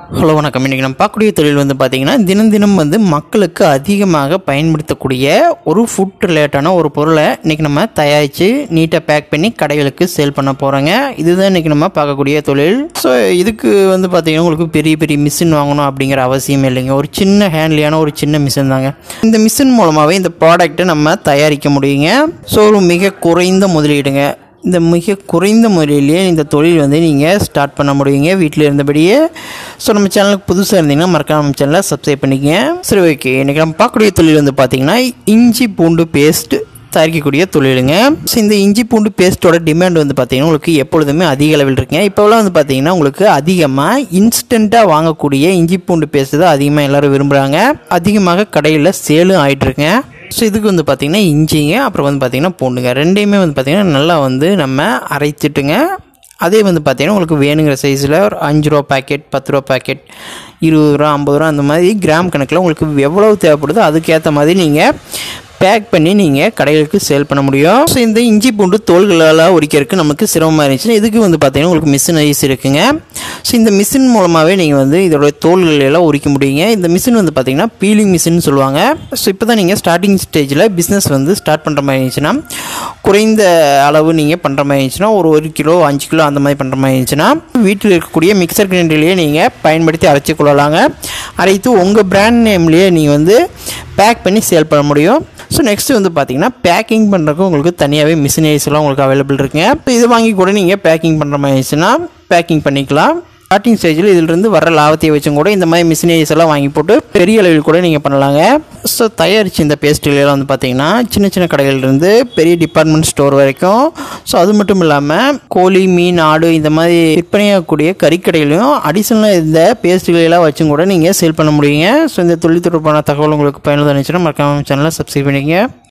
hello வணக்கம் இன்றைக்கி நம்ம பார்க்கக்கூடிய தொழில் வந்து பார்த்திங்கன்னா தினம் தினம் வந்து மக்களுக்கு அதிகமாக பயன்படுத்தக்கூடிய ஒரு ஃபுட் ரிலேட்டான ஒரு பொருளை இன்றைக்கி நம்ம தயாரித்து நீட்டாக பேக் பண்ணி கடைகளுக்கு சேல் பண்ண போகிறோங்க இதுதான் இன்றைக்கி நம்ம பார்க்கக்கூடிய தொழில் ஸோ இதுக்கு வந்து பார்த்திங்கன்னா உங்களுக்கு பெரிய பெரிய மிஷின் வாங்கணும் அப்படிங்கிற அவசியம் இல்லைங்க ஒரு சின்ன ஹேண்ட்லியான ஒரு சின்ன மிஷின் தாங்க இந்த மிஷின் மூலமாகவே இந்த ப்ராடக்ட்டை நம்ம தயாரிக்க முடியுங்க ஸோ ஒரு மிக குறைந்த முதலீடுங்க இந்த மிக குறைந்த முறையிலேயே இந்த தொழில் வந்து நீங்கள் ஸ்டார்ட் பண்ண முடியுங்க வீட்டில் இருந்தபடியே ஸோ நம்ம சேனலுக்கு புதுசாக இருந்தீங்கன்னா மறக்காம நம்ம சேனலை சப்ஸ்கிரைப் பண்ணிக்கங்க சரி ஓகே இன்றைக்கி நம்ம பார்க்கக்கூடிய தொழில் வந்து பார்த்திங்கன்னா இஞ்சி பூண்டு பேஸ்ட் தயாரிக்கக்கூடிய தொழிலுங்க ஸோ இந்த இஞ்சி பூண்டு பேஸ்ட்டோட டிமாண்ட் வந்து பார்த்திங்கன்னா உங்களுக்கு எப்பொழுதுமே அதிக அளவில் இருக்குங்க இப்போலாம் வந்து பார்த்திங்கன்னா உங்களுக்கு அதிகமாக இன்ஸ்டண்ட்டாக வாங்கக்கூடிய இஞ்சி பூண்டு பேஸ்ட் தான் அதிகமாக எல்லோரும் விரும்புகிறாங்க அதிகமாக கடையில் சேலும் ஆகிட்டுருங்க ஸோ இதுக்கு வந்து பார்த்திங்கன்னா இஞ்சிங்க அப்புறம் வந்து பார்த்திங்கன்னா பூண்டுங்க ரெண்டையுமே வந்து பார்த்திங்கன்னா நல்லா வந்து நம்ம அரைச்சிட்டுங்க அதே வந்து பார்த்திங்கன்னா உங்களுக்கு வேணுங்கிற சைஸில் ஒரு அஞ்சு ரூபா பாக்கெட் பத்து ரூபா பாக்கெட் இருபது ரூபா ஐம்பது ரூபா அந்த மாதிரி கிராம் கணக்கில் உங்களுக்கு எவ்வளவு தேவைப்படுதோ அதுக்கேற்ற மாதிரி நீங்கள் பேக் பண்ணி நீங்கள் கடைகளுக்கு சேல் பண்ண முடியும் ஸோ இந்த இஞ்சி பூண்டு தோள்களால் உரிக்கிறதுக்கு நமக்கு சிரமமாக இருந்துச்சுன்னா இதுக்கு வந்து பார்த்திங்கன்னா உங்களுக்கு மிஷினரிஸ் இருக்குங்க ஸோ இந்த மிஷின் மூலமாகவே நீங்கள் வந்து இதோட தோல்கள் எல்லாம் உரிக்க முடியுங்க இந்த மிஷின் வந்து பார்த்திங்கன்னா பீலிங் மிஷின் சொல்லுவாங்க ஸோ இப்போ தான் நீங்கள் ஸ்டார்டிங் ஸ்டேஜில் பிஸ்னஸ் வந்து ஸ்டார்ட் பண்ணுற மாதிரி இருந்துச்சுன்னா குறைந்த அளவு நீங்கள் பண்ணுற மாதிரி இருந்துச்சுன்னா ஒரு ஒரு கிலோ அஞ்சு கிலோ அந்த மாதிரி பண்ணுற மாதிரி இருந்துச்சுன்னா வீட்டில் இருக்கக்கூடிய மிக்சர் கிரைண்டர்லேயே நீங்கள் பயன்படுத்தி அரைச்சி கொள்ளலாங்க அரைத்து உங்கள் பிராண்ட் நேம்லேயே நீங்கள் வந்து பேக் பண்ணி சேல் பண்ண முடியும் ஸோ நெக்ஸ்ட் வந்து பார்த்தீங்கன்னா பேக்கிங் பண்ணுறதுக்கு உங்களுக்கு தனியாகவே மிஷினரிஸ் எல்லாம் உங்களுக்கு அவைலபிள் இருக்குங்க இப்போ இது வாங்கி கூட நீங்கள் பேக்கிங் பண்ணுற மாதிரி இருந்துச்சுன்னா பேக்கிங் பண்ணிக்கலாம் ஸ்டார்டிங் ஸ்டேஜில் இதிலிருந்து வர லாபத்தை வச்சும் கூட இந்த மாதிரி மிஷினரிஸ் எல்லாம் வாங்கி போட்டு பெரிய அளவில் கூட நீங்கள் பண்ணலாங்க ஸோ தயாரித்து இந்த பேஸ்ட்ரியெல்லாம் வந்து பார்த்தீங்கன்னா சின்ன சின்ன கடைகள்லேருந்து பெரிய டிபார்ட்மெண்ட் ஸ்டோர் வரைக்கும் ஸோ அது மட்டும் இல்லாமல் கோழி மீன் ஆடு இந்த மாதிரி விற்பனையாகக்கூடிய கறிக்கடையிலையும் அடிஷனலாக இந்த பேஸ்ட்டுகளெல்லாம் வச்சும் கூட நீங்கள் சேல் பண்ண முடியுங்க ஸோ இந்த தொழில் தொடர்பான தகவல் உங்களுக்கு பயனுள்ளதாக இருந்துச்சுன்னா மறக்காம சேனலை சப்ஸ்கிரைப் பண்ணிக்கங்க